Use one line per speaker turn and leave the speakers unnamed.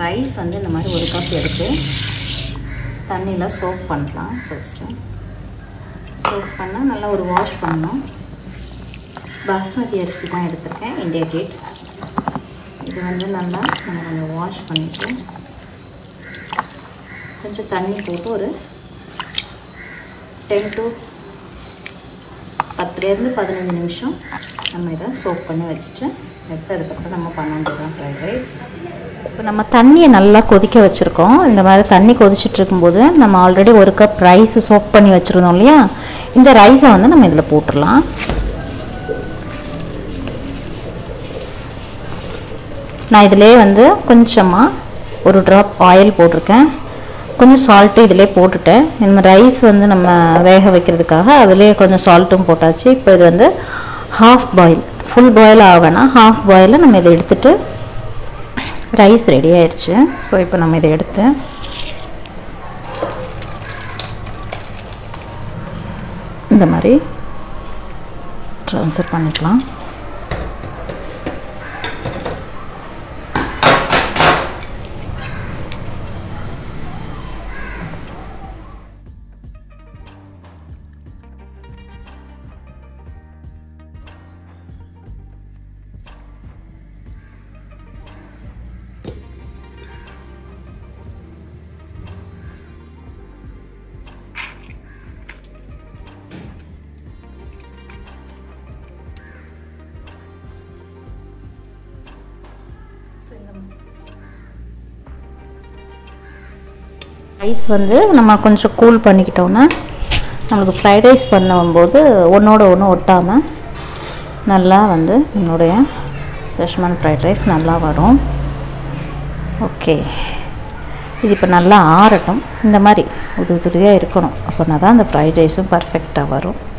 rice வந்து இந்த மாதிரி ஒரு கப் எடுத்து தண்ணியில் சோப் பண்ணலாம் ஃபஸ்ட்டு சோப் பண்ணால் நல்லா ஒரு வாஷ் பண்ணணும் பாஸ்மதி அரிசி தான் எடுத்திருக்கேன் இந்தியா கேட் இது வந்து நல்லா நம்ம கொஞ்சம் வாஷ் பண்ணிவிட்டு கொஞ்சம் தண்ணி போட்டு ஒரு டென் டு பத்துலேருந்து பதினஞ்சு நிமிஷம் நம்ம இதை சோப் பண்ணி வச்சுட்டு எடுத்து அதுக்கப்புறம் நம்ம பண்ண வேண்டியதான் ஃப்ரைட் ரைஸ் இப்போ நம்ம தண்ணியை நல்லா கொதிக்க வச்சுருக்கோம் இந்த மாதிரி தண்ணி கொதிச்சுட்டு இருக்கும்போது நம்ம ஆல்ரெடி ஒரு கப் ரைஸ் சோப் பண்ணி வச்சுருந்தோம் இல்லையா இந்த ரைஸை வந்து நம்ம இதில் போட்டுடலாம் நான் இதிலே வந்து கொஞ்சமாக ஒரு ட்ராப் ஆயில் போட்டிருக்கேன் கொஞ்சம் சால்ட்டு இதிலே போட்டுட்டேன் நம்ம ரைஸ் வந்து நம்ம வேக வைக்கிறதுக்காக அதிலே கொஞ்சம் சால்ட்டும் போட்டாச்சு இப்போ இது வந்து ஹாஃப் பாயில் ஃபுல் பாயில் ஆகணும் ஹாஃப் பாயிலில் நம்ம இதை எடுத்துட்டு ரைஸ் ரெடி ஆயிடுச்சு ஸோ இப்போ நம்ம இதை எடுத்து இந்த மாதிரி ட்ரான்ஸ்ஃபர் பண்ணிக்கலாம் ரைஸ் வந்து நம்ம கொஞ்சம் கூல் பண்ணிக்கிட்டோன்னா நம்மளுக்கு ஃப்ரைட் ரைஸ் பண்ணும்போது ஒன்றோட ஒன்று ஒட்டாமல் நல்லா வந்து என்னுடைய ஃப்ரெஷ்மன் ஃப்ரைட் ரைஸ் நல்லா வரும் ஓகே இது இப்போ நல்லா ஆறட்டும் இந்த மாதிரி உது உதிரியாக இருக்கணும் அப்படின்னா தான் அந்த ஃப்ரைட் ரைஸும் பர்ஃபெக்டாக வரும்